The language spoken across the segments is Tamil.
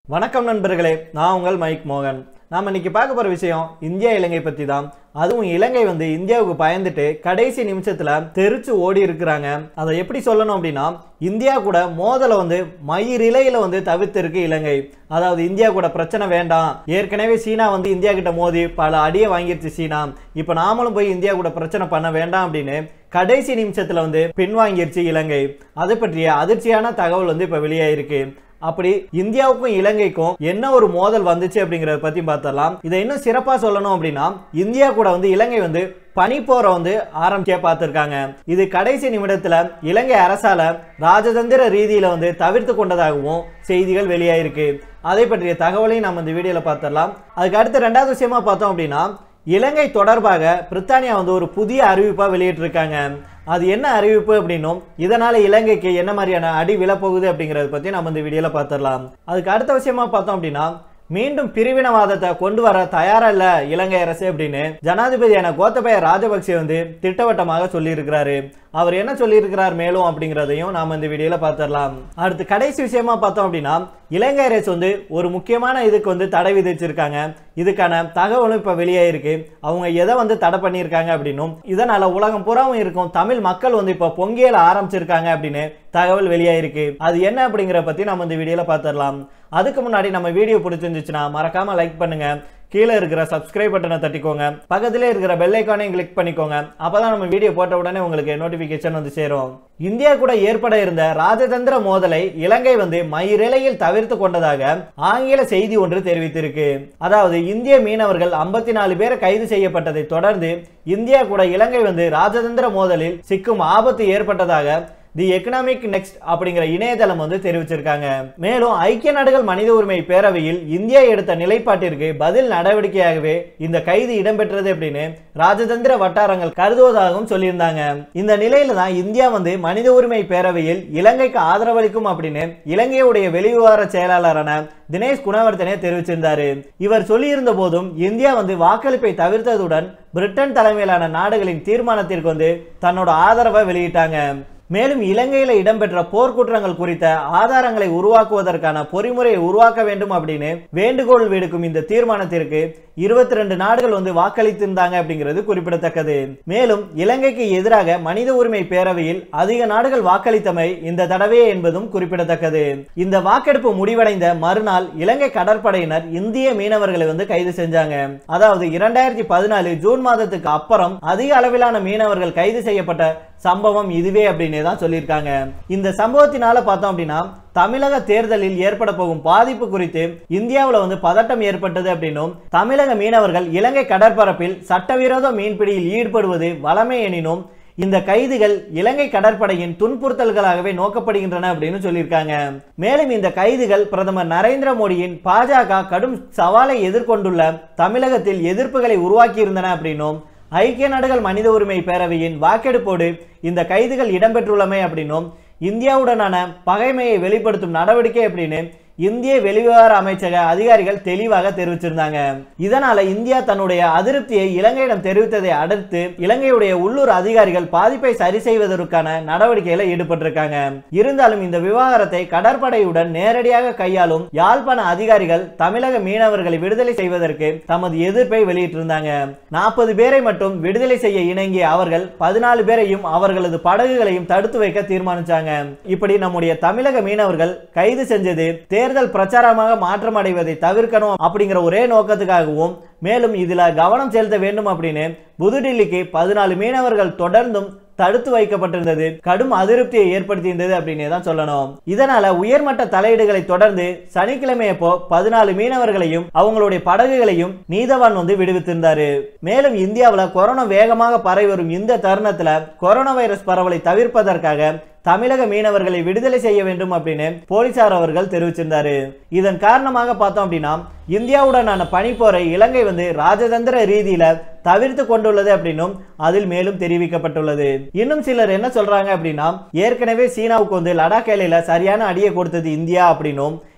வணக்கம் நண்பர்களே நான் உங்கள் மைக் மோகன் நாம் இன்னைக்கு பார்க்க போற விஷயம் இந்தியா இலங்கை பத்தி தான் அதுவும் இலங்கை வந்து இந்தியாவுக்கு பயந்துட்டு கடைசி நிமிஷத்துல தெரிச்சு ஓடி இருக்கிறாங்க அதை எப்படி சொல்லணும் அப்படின்னா இந்தியா கூட மோதலை வந்து மயிரிலையில வந்து தவிர்த்திருக்கு இலங்கை அதாவது இந்தியா கூட பிரச்சனை வேண்டாம் ஏற்கனவே சீனா வந்து இந்தியா கிட்ட மோதி பல அடியை வாங்கிருச்சு சீனா இப்போ நாமளும் போய் இந்தியா கூட பிரச்சனை பண்ண வேண்டாம் அப்படின்னு கடைசி நிமிஷத்துல வந்து பின்வாங்கிருச்சு இலங்கை அதை பற்றிய அதிர்ச்சியான தகவல் வந்து இப்ப வெளியாயிருக்கு அப்படி இந்தியாவுக்கும் இலங்கைக்கும் என்ன ஒரு மோதல் வந்துச்சு அப்படிங்கறத பத்தி பார்த்தரலாம் இதை இன்னும் சிறப்பா சொல்லணும் அப்படின்னா இந்தியா கூட வந்து இலங்கை வந்து பனிப்போரை வந்து ஆரம்பிக்க பார்த்திருக்காங்க இது கடைசி நிமிடத்துல இலங்கை அரசால ராஜதந்திர ரீதியில வந்து தவிர்த்து கொண்டதாகவும் செய்திகள் வெளியாயிருக்கு அதை பற்றிய தகவலையும் நம்ம இந்த வீடியோல பார்த்துடலாம் அதுக்கு அடுத்து ரெண்டாவது விஷயமா பார்த்தோம் அப்படின்னா இலங்கை தொடர்பாக பிரித்தானியா வந்து ஒரு புதிய அறிவிப்பா வெளியிட்டிருக்காங்க அது என்ன அறிவிப்பு அப்படின்னும் இதனால இலங்கைக்கு என்ன மாதிரியான அடி விழப்போகுது அப்படிங்கறத பத்தி நம்ம இந்த வீடியோல பார்த்துடலாம் அதுக்கு அடுத்த விஷயமா பார்த்தோம் அப்படின்னா மீண்டும் பிரிவினவாதத்தை கொண்டு வர தயாரா இல்ல இலங்கை அரசு அப்படின்னு ஜனாதிபதியான கோத்தபய ராஜபக்சே வந்து திட்டவட்டமாக சொல்லியிருக்கிறாரு அவர் என்ன சொல்லியிருக்கிறார் மேலும் அப்படிங்கிறதையும் நாம இந்த வீடியோல பார்த்துடலாம் அடுத்து கடைசி விஷயமா பார்த்தோம் அப்படின்னா இலங்கை அரசு வந்து ஒரு முக்கியமான இதுக்கு வந்து தடை விதிச்சிருக்காங்க இதுக்கான தகவலும் இப்ப வெளியாயிருக்கு அவங்க எதை வந்து தடை பண்ணியிருக்காங்க அப்படின்னும் இதனால உலகம் பூராவும் இருக்கும் தமிழ் மக்கள் வந்து இப்ப பொங்கியல ஆரம்பிச்சிருக்காங்க அப்படின்னு தகவல் வெளியாயிருக்கு அது என்ன அப்படிங்கிற பத்தி நம்ம இந்த வீடியோல பார்த்துடலாம் அதுக்கு முன்னாடி நம்ம வீடியோ பிடிச்சிருந்துச்சுன்னா மறக்காம லைக் பண்ணுங்க கீழே இருக்கிற சப்ஸ்கிரைப் பட்டனை தட்டிக்கோங்க பக்கத்திலே இருக்கிற பெல் ஐக்கானையும் கிளிக் பண்ணிக்கோங்க அப்பதான் நம்ம வீடியோ போட்ட உடனே உங்களுக்கு நோட்டிபிகேஷன் வந்து சேரும் இந்தியா கூட ஏற்பட இருந்த ராஜதந்திர மோதலை இலங்கை வந்து மயிரிலையில் தவிர்த்து கொண்டதாக ஆங்கில செய்தி ஒன்று தெரிவித்திருக்கு அதாவது இந்திய மீனவர்கள் ஐம்பத்தி நாலு பேர் கைது செய்யப்பட்டதை தொடர்ந்து இந்தியா கூட இலங்கை வந்து ராஜதந்திர மோதலில் சிக்கும் ஆபத்து ஏற்பட்டதாக தி எக்கனாமிக் நெக்ஸ்ட் அப்படிங்கிற இணையதளம் வந்து தெரிவிச்சிருக்காங்க மேலும் ஐக்கிய நாடுகள் மனித உரிமை பேரவையில் இந்தியா எடுத்த நிலைப்பாட்டிற்கு பதில் நடவடிக்கையாகவே இந்த கைது இடம்பெற்றது அப்படின்னு ராஜதந்திர வட்டாரங்கள் கருதுவதாகவும் சொல்லியிருந்தாங்க இந்த நிலையில தான் இந்தியா வந்து மனித உரிமை பேரவையில் இலங்கைக்கு ஆதரவளிக்கும் அப்படின்னு இலங்கையுடைய வெளிவிவகார செயலாளரான தினேஷ் குணவர்த்தனே தெரிவிச்சிருந்தாரு இவர் சொல்லியிருந்த போதும் இந்தியா வந்து வாக்களிப்பை தவிர்த்ததுடன் பிரிட்டன் தலைமையிலான நாடுகளின் தீர்மானத்திற்கு வந்து தன்னோட ஆதரவை வெளியிட்டாங்க மேலும் இலங்கையில இடம்பெற்ற போர்க்குற்றங்கள் குறித்த ஆதாரங்களை உருவாக்குவதற்கான பொறிமுறையை உருவாக்க வேண்டும் அப்படின்னு வேண்டுகோள் விடுக்கும் இந்த தீர்மானத்திற்கு இருபத்தி ரெண்டு நாடுகள் வந்து வாக்களித்திருந்தாங்க அப்படிங்கிறது குறிப்பிடத்தக்கது மேலும் இலங்கைக்கு எதிராக மனித உரிமை பேரவையில் அதிக நாடுகள் வாக்களித்தமை இந்த தடவையே என்பதும் குறிப்பிடத்தக்கது இந்த வாக்கெடுப்பு முடிவடைந்த மறுநாள் இலங்கை கடற்படையினர் இந்திய மீனவர்களை வந்து கைது செஞ்சாங்க அதாவது இரண்டாயிரத்தி பதினாலு ஜூன் மாதத்துக்கு அப்புறம் அதிக அளவிலான மீனவர்கள் கைது செய்யப்பட்ட சம்பவம் இதுவே அப்படின்னு தான் சொல்லியிருக்காங்க இந்த சம்பவத்தினால பார்த்தோம் அப்படின்னா தமிழக தேர்தலில் ஏற்பட போகும் பாதிப்பு குறித்து இந்தியாவில் வந்து பதட்டம் ஏற்பட்டது அப்படின்னும் தமிழக மீனவர்கள் இலங்கை கடற்பரப்பில் சட்டவிரோத மீன்பிடியில் ஈடுபடுவது வளமை எனினும் இந்த கைதுகள் இலங்கை கடற்படையின் துன்புறுத்தல்களாகவே நோக்கப்படுகின்றன அப்படின்னு சொல்லியிருக்காங்க மேலும் இந்த கைதுகள் பிரதமர் நரேந்திர மோடியின் பாஜக கடும் சவாலை எதிர்கொண்டுள்ள தமிழகத்தில் எதிர்ப்புகளை உருவாக்கியிருந்தன அப்படின்னும் ஐக்கிய நாடுகள் மனித உரிமை பேரவையின் வாக்கெடுப்போடு இந்த கைதுகள் இடம்பெற்றுள்ளமை அப்படின்னும் இந்தியாவுடனான பகைமையை வெளிப்படுத்தும் நடவடிக்கை அப்படின்னு இந்திய வெளிவிவகார அமைச்சக அதிகாரிகள் தெளிவாக தெரிவிச்சிருந்தாங்க இதனால இந்தியா தன்னுடைய அதிருப்தியை இலங்கையிடம் தெரிவித்ததை அடுத்து இலங்கையுடைய உள்ளூர் அதிகாரிகள் பாதிப்பை சரி செய்வதற்கான நடவடிக்கையில ஈடுபட்டிருக்காங்க இருந்தாலும் இந்த விவகாரத்தை கடற்படையுடன் நேரடியாக கையாளும் யாழ்ப்பாண அதிகாரிகள் தமிழக மீனவர்களை விடுதலை செய்வதற்கு தமது எதிர்ப்பை வெளியிட்டிருந்தாங்க நாற்பது பேரை மட்டும் விடுதலை செய்ய இணங்கிய அவர்கள் பதினாலு பேரையும் அவர்களது படகுகளையும் தடுத்து வைக்க தீர்மானிச்சாங்க இப்படி நம்முடைய தமிழக மீனவர்கள் கைது செஞ்சது தேர்தல் பிரச்சாரமாக மாற்றம் அடைவதை தவிர்க்கணும் அப்படிங்கிற ஒரே நோக்கத்துக்காகவும் மேலும் இதுல கவனம் செலுத்த வேண்டும் அப்படின்னு புதுடில்லிக்கு பதினாலு மீனவர்கள் தொடர்ந்தும் தடுத்து வைக்கப்பட்டிருந்தது கடும் அதிருப்தியை ஏற்படுத்தியிருந்தது அப்படின்னு தான் சொல்லணும் இதனால உயர்மட்ட தலையீடுகளை தொடர்ந்து சனிக்கிழமை அப்போ பதினாலு மீனவர்களையும் அவங்களுடைய படகுகளையும் நீதவான் வந்து விடுவித்திருந்தாரு மேலும் இந்தியாவில் கொரோனா வேகமாக பரவி வரும் இந்த தருணத்துல கொரோனா வைரஸ் பரவலை தவிர்ப்பதற்காக தமிழக மீனவர்களை விடுதலை செய்ய வேண்டும் அப்படின்னு போலீசார் அவர்கள் தெரிவிச்சிருந்தாரு இதன் காரணமாக பார்த்தோம் அப்படின்னா இந்தியாவுடனான பனிப்போரை இலங்கை வந்து ராஜதந்திர ரீதியில தவிர்த்து கொண்டுள்ளது அப்படின்னும் அதில் மேலும் தெரிவிக்கப்பட்டுள்ளது இன்னும் சிலர் என்ன சொல்றாங்க அப்படின்னா ஏற்கனவே சீனாவுக்கு வந்து லடாக் எல்லையில சரியான அடியை கொடுத்தது இந்தியா அப்படின்னும்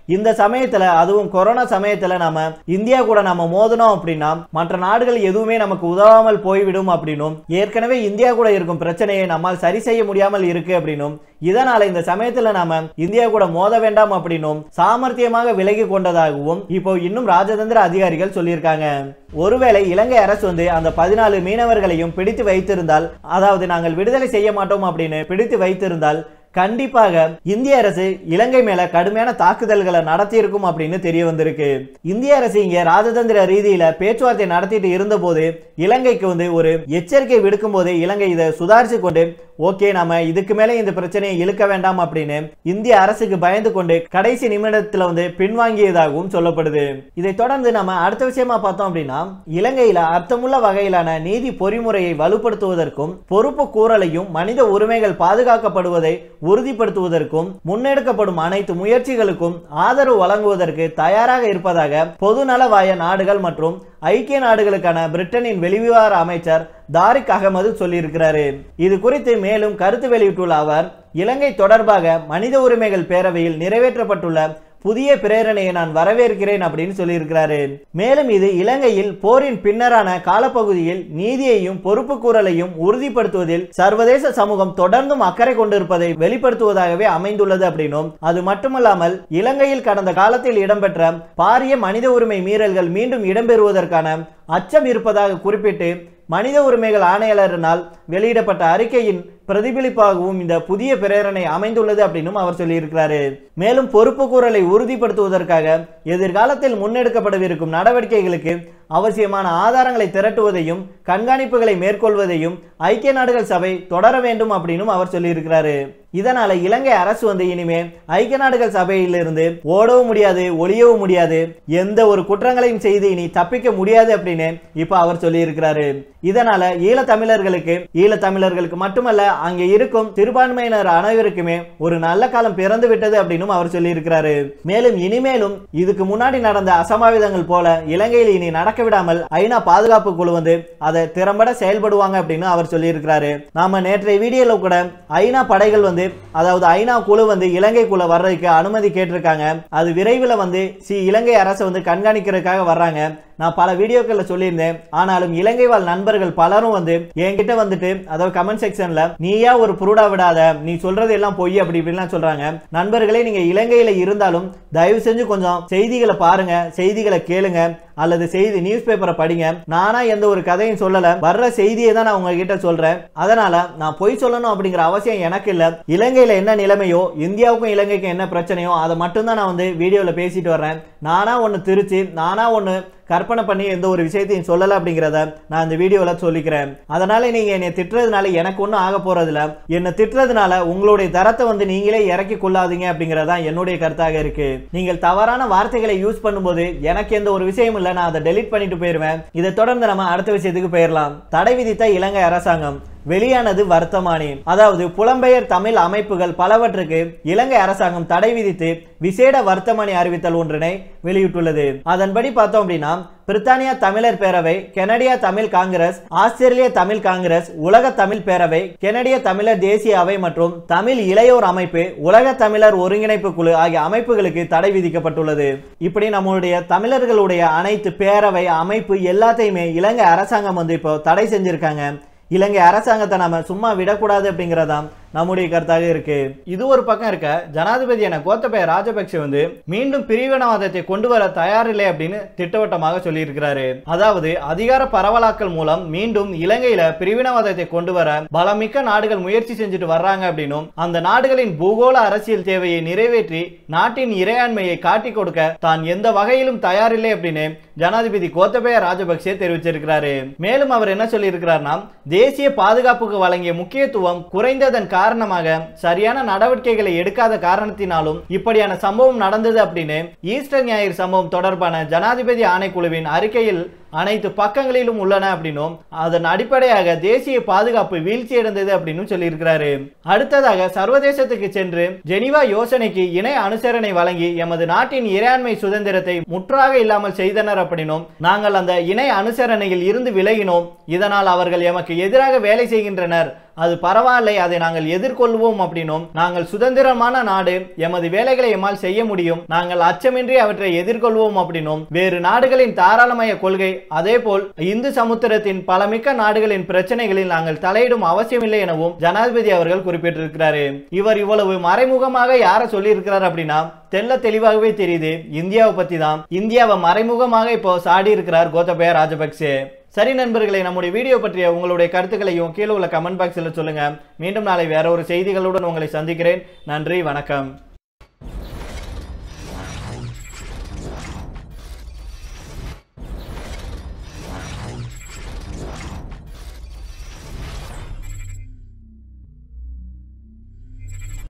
இந்த சமயத்துல அதுவும் கொரோனா சமயத்துல நாம இந்தியா கூட நம்ம மோதணும் அப்படின்னா மற்ற நாடுகள் எதுவுமே நமக்கு உதவாமல் போய்விடும் அப்படின்னும் ஏற்கனவே இந்தியா கூட இருக்கும் பிரச்சனையை நம்மால் சரி செய்ய முடியாமல் இருக்கு அப்படின்னும் இதனால இந்த சமயத்துல நாம இந்தியா கூட மோத வேண்டாம் அப்படின்னும் சாமர்த்தியமாக விலகி கொண்டதாகவும் இப்போ இன்னும் ராஜதந்திர அதிகாரிகள் சொல்லியிருக்காங்க ஒருவேளை இலங்கை அரசு வந்து அந்த பதினாலு மீனவர்களையும் பிடித்து வைத்திருந்தால் அதாவது நாங்கள் விடுதலை செய்ய மாட்டோம் அப்படின்னு பிடித்து வைத்திருந்தால் கண்டிப்பாக இந்திய அரசு இலங்கை மேல கடுமையான தாக்குதல்களை நடத்தி இருக்கும் அப்படின்னு தெரிய வந்திருக்கு இந்திய அரசு இங்க ராஜதந்திர ரீதியில பேச்சுவார்த்தை நடத்திட்டு இருந்தபோது இலங்கைக்கு வந்து ஒரு எச்சரிக்கை விடுக்கும் போது இலங்கை இதை சுதாரிச்சு கொண்டு ஓகே நாம இதுக்கு மேல இந்த பிரச்சனையை இழுக்க வேண்டாம் அப்படின்னு இந்திய அரசுக்கு பயந்து கொண்டு கடைசி நிமிடத்துல வந்து பின்வாங்கியதாகவும் சொல்லப்படுது இதை தொடர்ந்து நம்ம அடுத்த விஷயமா பார்த்தோம் அப்படின்னா இலங்கையில அர்த்தமுள்ள வகையிலான நீதி பொறிமுறையை வலுப்படுத்துவதற்கும் பொறுப்பு கூறலையும் மனித உரிமைகள் பாதுகாக்கப்படுவதை உறுதிப்படுத்துவதற்கும் முன்னெடுக்கப்படும் அனைத்து முயற்சிகளுக்கும் ஆதரவு வழங்குவதற்கு தயாராக இருப்பதாக பொதுநலவாய நாடுகள் மற்றும் ஐக்கிய நாடுகளுக்கான பிரிட்டனின் வெளிவிவகார அமைச்சர் தாரிக் அகமது சொல்லியிருக்கிறாரு இது குறித்து மேலும் கருத்து வெளியிட்டுள்ள அவர் இலங்கை தொடர்பாக மனித உரிமைகள் பேரவையில் நிறைவேற்றப்பட்டுள்ள புதிய பிரேரணையை நான் வரவேற்கிறேன் அப்படின்னு சொல்லியிருக்கிறாரு மேலும் இது இலங்கையில் போரின் பின்னரான காலப்பகுதியில் நீதியையும் பொறுப்பு கூறலையும் உறுதிப்படுத்துவதில் சர்வதேச சமூகம் தொடர்ந்தும் அக்கறை கொண்டிருப்பதை வெளிப்படுத்துவதாகவே அமைந்துள்ளது அப்படின்னும் அது மட்டுமல்லாமல் இலங்கையில் கடந்த காலத்தில் இடம்பெற்ற பாரிய மனித உரிமை மீறல்கள் மீண்டும் இடம்பெறுவதற்கான அச்சம் இருப்பதாக குறிப்பிட்டு மனித உரிமைகள் ஆணையாளரினால் வெளியிடப்பட்ட அறிக்கையின் பிரதிபலிப்பாகவும் இந்த புதிய பிரேரணை அமைந்துள்ளது அப்படின்னும் அவர் சொல்லியிருக்கிறாரு மேலும் பொறுப்பு கூறலை உறுதிப்படுத்துவதற்காக எதிர்காலத்தில் முன்னெடுக்கப்படவிருக்கும் நடவடிக்கைகளுக்கு அவசியமான ஆதாரங்களை திரட்டுவதையும் கண்காணிப்புகளை மேற்கொள்வதையும் ஐக்கிய நாடுகள் சபை தொடர வேண்டும் அப்படின்னும் அவர் சொல்லியிருக்கிறாரு இதனால இலங்கை அரசு வந்து இனிமே ஐக்கிய நாடுகள் சபையிலிருந்து ஓடவும் முடியாது ஒளியவும் முடியாது எந்த ஒரு குற்றங்களையும் செய்து இனி தப்பிக்க முடியாது அப்படின்னு இப்ப அவர் சொல்லியிருக்கிறாரு இதனால ஈழத்தமிழர்களுக்கு ஈழத்தமிழர்களுக்கு மட்டுமல்ல அங்கே இருக்கும் சிறுபான்மையினர் அனைவருக்குமே ஒரு நல்ல காலம் பிறந்து விட்டது அப்படின்னும் அவர் சொல்லியிருக்கிறாரு மேலும் இனிமேலும் இதுக்கு முன்னாடி நடந்த அசம்பாவிதங்கள் போல இலங்கையில் இனி நடக்க விடாமல் ஐநா பாதுகாப்பு குழு வந்து அதை திறம்பட செயல்படுவாங்க அப்படின்னு அவர் சொல்லியிருக்கிறாரு நாம நேற்றைய வீடியோல கூட ஐநா படைகள் வந்து அதாவது ஐநா குழு வந்து இலங்கைக்குள்ள வர்றதுக்கு அனுமதி கேட்டிருக்காங்க அது விரைவில் வந்து சி இலங்கை அரசை வந்து கண்காணிக்கிறதுக்காக வர்றாங்க நான் பல வீடியோக்கள்ல சொல்லியிருந்தேன் ஆனாலும் இலங்கை வாழ் நண்பர்கள் பலரும் வந்து என்கிட்ட வந்துட்டு அதாவது கமெண்ட் செக்ஷன்ல நீயா ஒரு புருடா விடாத நீ சொல்றது எல்லாம் பொய் அப்படி இப்படிலாம் சொல்றாங்க நண்பர்களே நீங்க இலங்கையில இருந்தாலும் தயவு செஞ்சு கொஞ்சம் செய்திகளை பாருங்க செய்திகளை கேளுங்க அல்லது செய்தி நியூஸ் பேப்பரை படிங்க நானா எந்த ஒரு கதையும் சொல்லல வர்ற செய்தியை தான் நான் உங்ககிட்ட சொல்றேன் அதனால நான் பொய் சொல்லணும் அப்படிங்கிற அவசியம் எனக்கு இல்ல இலங்கையில என்ன நிலைமையோ இந்தியாவுக்கும் இலங்கைக்கும் என்ன பிரச்சனையோ அதை மட்டும்தான் நான் வந்து வீடியோல பேசிட்டு வர்றேன் நானா ஒன்னு திருச்சி நானா ஒன்னு கற்பனை பண்ணி எந்த ஒரு விஷயத்தையும் சொல்லல அப்படிங்கிறத நான் இந்த வீடியோல சொல்லிக்கிறேன் அதனால நீங்க என்னை திட்டுறதுனால எனக்கு ஒன்றும் ஆக போறதில்ல என்னை திட்டுறதுனால உங்களுடைய தரத்தை வந்து நீங்களே இறக்கி கொள்ளாதீங்க அப்படிங்கறதா என்னுடைய கருத்தாக இருக்கு நீங்கள் தவறான வார்த்தைகளை யூஸ் பண்ணும்போது எனக்கு எந்த ஒரு விஷயமும் இல்லை நான் அதை டெலீட் பண்ணிட்டு போயிருவேன் இதை தொடர்ந்து நம்ம அடுத்த விஷயத்துக்கு போயிடலாம் தடை விதித்த இலங்கை அரசாங்கம் வெளியானது வர்த்தமானி அதாவது புலம்பெயர் தமிழ் அமைப்புகள் பலவற்றுக்கு இலங்கை அரசாங்கம் தடை விதித்து விசேட வர்த்தமானி அறிவித்தல் ஒன்றினை வெளியிட்டுள்ளது அதன்படி பார்த்தோம் அப்படின்னா பிரித்தானியா தமிழர் பேரவை கெனடியா தமிழ் காங்கிரஸ் ஆஸ்திரேலிய தமிழ் காங்கிரஸ் உலக தமிழ் பேரவை கெனடிய தமிழர் தேசிய அவை மற்றும் தமிழ் இளையோர் அமைப்பு உலக தமிழர் ஒருங்கிணைப்பு குழு ஆகிய அமைப்புகளுக்கு தடை விதிக்கப்பட்டுள்ளது இப்படி நம்மளுடைய தமிழர்களுடைய அனைத்து பேரவை அமைப்பு எல்லாத்தையுமே இலங்கை அரசாங்கம் வந்து இப்போ தடை செஞ்சிருக்காங்க இலங்கை அரசாங்கத்தை நாம சும்மா விடக்கூடாது அப்படிங்கறதாம் நம்முடைய கருத்தாக இருக்கு இது ஒரு பக்கம் இருக்க ஜனாதிபதியான கோத்தபய ராஜபக்ஷ வந்து மீண்டும் பிரிவினவாதத்தை கொண்டு வர தயாரில்லை அப்படின்னு திட்டவட்டமாக சொல்லியிருக்கிறாரு அதாவது அதிகார பரவலாக்கல் மூலம் மீண்டும் இலங்கையில பிரிவினவாதத்தை கொண்டு வர பலமிக்க நாடுகள் முயற்சி செஞ்சுட்டு வர்றாங்க அப்படின்னும் அந்த நாடுகளின் பூகோள அரசியல் தேவையை நிறைவேற்றி நாட்டின் இறையாண்மையை காட்டிக் கொடுக்க தான் எந்த வகையிலும் தயாரில்லை அப்படின்னு ஜனாதிபதி கோத்தபய ராஜபக்சே தெரிவிச்சிருக்கிறாரு மேலும் அவர் என்ன சொல்லியிருக்கிறார்னா தேசிய பாதுகாப்புக்கு வழங்கிய முக்கியத்துவம் குறைந்ததன் காரணமாக சரியான நடவடிக்கைகளை எடுக்காத காரணத்தினாலும் இப்படியான சம்பவம் நடந்தது அப்படின்னு ஈஸ்டர் ஞாயிறு சம்பவம் தொடர்பான ஜனாதிபதி ஆணைக்குழுவின் அறிக்கையில் அனைத்து பக்கங்களிலும் உள்ளன அப்படின்னும் அதன் அடிப்படையாக தேசிய பாதுகாப்பு வீழ்ச்சி அடைந்தது அப்படின்னு சொல்லியிருக்கிறாரு அடுத்ததாக சர்வதேசத்துக்கு சென்று ஜெனிவா யோசனைக்கு இணை அனுசரணை வழங்கி எமது நாட்டின் இறையாண்மை சுதந்திரத்தை முற்றாக இல்லாமல் செய்தனர் அப்படின்னும் நாங்கள் அந்த இணை அனுசரணையில் இருந்து விலகினோம் இதனால் அவர்கள் எமக்கு எதிராக வேலை செய்கின்றனர் அது பரவாயில்லை அதை நாங்கள் எதிர்கொள்வோம் அப்படின்னும் நாங்கள் சுதந்திரமான நாடு எமது வேலைகளை எம்மால் செய்ய முடியும் நாங்கள் அச்சமின்றி அவற்றை எதிர்கொள்வோம் அப்படின்னும் வேறு நாடுகளின் தாராளமய கொள்கை அதேபோல் இந்து சமுத்திரத்தின் பலமிக்க நாடுகளின் பிரச்சனைகளில் நாங்கள் தலையிடும் அவசியமில்லை எனவும் ஜனாதிபதி அவர்கள் குறிப்பிட்டிருக்கிறாரு இவர் இவ்வளவு மறைமுகமாக யாரை சொல்லியிருக்கிறார் அப்படின்னா தெல்ல தெளிவாகவே தெரியுது இந்தியாவை பத்தி தான் இந்தியாவை மறைமுகமாக இப்போ சாடி இருக்கிறார் கோத்தபய ராஜபக்சே சரி நண்பர்களே நம்முடைய வீடியோ பற்றிய உங்களுடைய கருத்துக்களையும் கீழே உள்ள கமெண்ட் பாக்ஸில் சொல்லுங்க மீண்டும் நாளை வேற ஒரு செய்திகளுடன் உங்களை சந்திக்கிறேன் நன்றி வணக்கம்